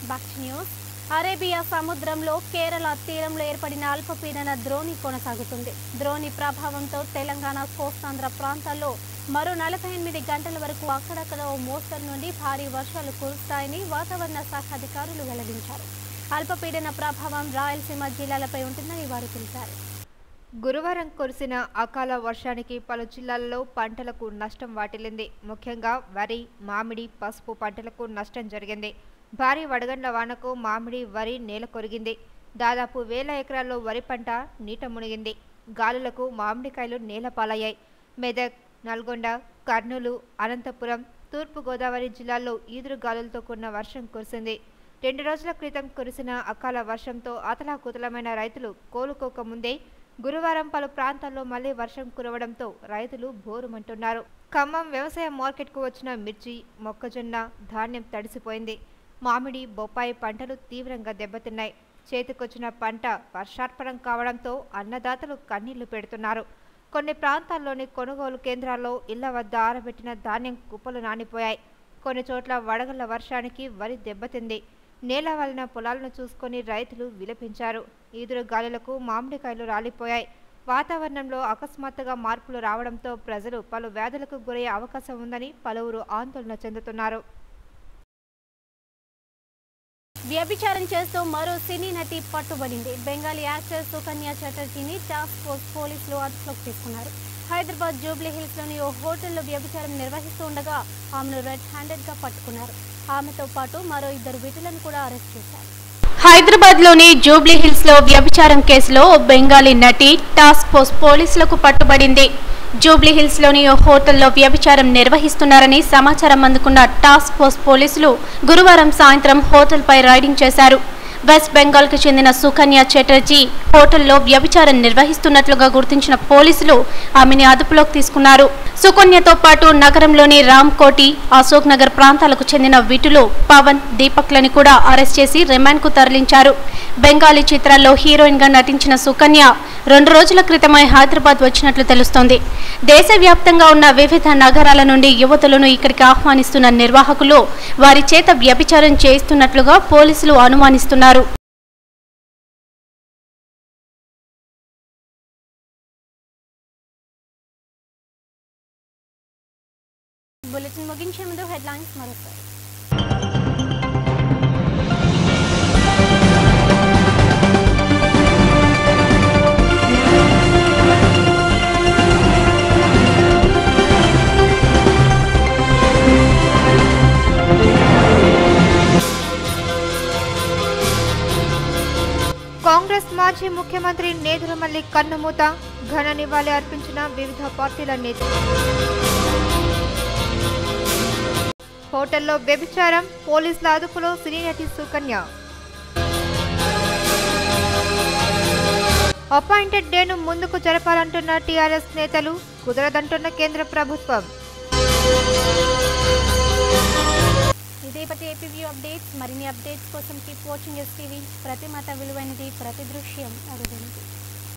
back to news Arabia సముద్రంలో కేరళ తీరంలో ఏర్పడిన అల్పపీడన ద్రోణి కొనసాగుతుంది ద్రోణి ప్రభావంతో తెలంగాణ కోస్తాంధ్ర ప్రాంతాల్లో మరో నలభై ఎనిమిది గంటల వరకు అక్కడక్కడ ఓ మోస్తరు నుండి భారీ వర్షాలు కురుస్తాయని వాతావరణ శాఖ అధికారులు వెల్లడించారు అల్పపీడన ప్రభావం రాయలసీమ జిల్లాలపై ఉంటుందని వారు తెలిపారు గురువారం కురిసిన అకాల వర్షానికి పలు జిల్లాల్లో పంటలకు నష్టం వాటిల్లింది ముఖ్యంగా వరి మామిడి పసుపు పంటలకు నష్టం జరిగింది భారీ వడగండ్ల వానకు మామిడి వరి నేల కొరిగింది దాదాపు వేల ఎకరాల్లో వరి పంట నీట మునిగింది గాలులకు మామిడికాయలు నేలపాలయ్యాయి మెదక్ నల్గొండ కర్నూలు అనంతపురం తూర్పుగోదావరి జిల్లాల్లో ఈదురు గాలులతో కూడిన వర్షం కురిసింది రెండు రోజుల క్రితం కురిసిన అకాల వర్షంతో అతలాకుతలమైన రైతులు కోలుకోకముందే గురువారం పలు ప్రాంతాల్లో మళ్లీ వర్షం కురవడంతో రైతులు బోరుమంటున్నారు ఖమ్మం వ్యవసాయ మార్కెట్కు వచ్చిన మిర్చి మొక్కజొన్న ధాన్యం తడిసిపోయింది మామిడి బొప్పాయి పంటలు తీవ్రంగా దెబ్బతిన్నాయి చేతికొచ్చిన పంట వర్షార్పణం కావడంతో అన్నదాతలు కన్నీళ్లు పెడుతున్నారు కొన్ని ప్రాంతాల్లోని కొనుగోలు కేంద్రాల్లో ఇళ్ల వద్ద ఆరబెట్టిన ధాన్యం కుప్పలు నానిపోయాయి కొన్ని చోట్ల వడగళ్ల వర్షానికి వరి దెబ్బతింది నేల వలన పొలాలను చూసుకొని రైతులు విలపించారు ఈదురు గాలులకు మామిడికాయలు రాలిపోయాయి వాతావరణంలో అకస్మాత్తుగా మార్పులు రావడంతో ప్రజలు పలు వ్యాధులకు గురయ్యే అవకాశం ఉందని పలువురు ఆందోళన చెందుతున్నారు వ్యభిచారం చేస్తూ మరో సినీ నటి పట్టుబడింది బెంగాలీ యాక్టర్ సుకన్య చటర్జీని టాస్క్ ఫోర్స్ పోలీసులు అదుపులోకి తీసుకున్నారు హైదరాబాద్ జూబ్లీ హిల్స్ లోని ఓ హోటల్లో వ్యభిచారం నిర్వహిస్తూ ఉండగా ఆమెను రెడ్ హ్యాండెడ్ గా పట్టుకున్నారు ఆమెతో పాటు మరో ఇద్దరు విటులను కూడా అరెస్ట్ చేశారు హైదరాబాద్లోని జూబ్లీ హిల్స్ లో వ్యభిచారం కేసులో ఓ బెంగాలీ నటి టాస్క్ ఫోర్స్ పోలీసులకు పట్టుబడింది జూబ్లీ హిల్స్ లోని ఓ హోటల్లో వ్యభిచారం నిర్వహిస్తున్నారని సమాచారం అందుకున్న టాస్క్ ఫోర్స్ పోలీసులు గురువారం సాయంత్రం హోటల్పై రైడింగ్ చేశారు వెస్ట్ బెంగాల్కు చెందిన సుకన్య చటర్జీ హోటల్లో వ్యభిచారం నిర్వహిస్తున్నట్లుగా గుర్తించిన పోలీసులు ఆమెని అదుపులోకి తీసుకున్నారు సుకన్యతో పాటు నగరంలోని రామ్కోటి అశోక్ నగర్ ప్రాంతాలకు చెందిన విటులు పవన్ దీపక్లని కూడా అరెస్ట్ చేసి రిమాండ్కు తరలించారు బెంగాలీ చిత్రాల్లో హీరోయిన్ గా నటించిన సుకన్య రెండు రోజుల క్రితమే హైదరాబాద్ వచ్చినట్లు తెలుస్తోంది దేశవ్యాప్తంగా ఉన్న వివిధ నగరాల నుండి యువతులను ఇక్కడికి ఆహ్వానిస్తున్న నిర్వాహకులు వారి చేత వ్యభిచారం చేయిస్తున్నట్లుగా పోలీసులు అనుమానిస్తున్నారు బులెటిన్ ముగించే ముందు హెడ్లైన్స్ మరోసారి కాంగ్రెస్ మాజీ ముఖ్యమంత్రి నేదురుమల్లి కన్నుమూత ఘన నివాళి అర్పించిన వివిధ పార్టీల నేతలు హోటల్లో వ్యభిచారం పోలీసుల అదుపులో సినీ నటి సుకన్య అపాయింటెడ్ డేను ముందుకు జరపాలంటున్న టీఆర్ఎస్ నేతలు కుదరదంటున్న కేంద్ర ప్రభుత్వం ఇదేపటి ఏపీ వ్యూ అప్డేట్స్ మరిన్ని అప్డేట్స్ కోసం కీప్ వాచింగ్ ఎస్ టీవీ ప్రతి మాట విలువైనది ప్రతి దృశ్యం అరుదైనది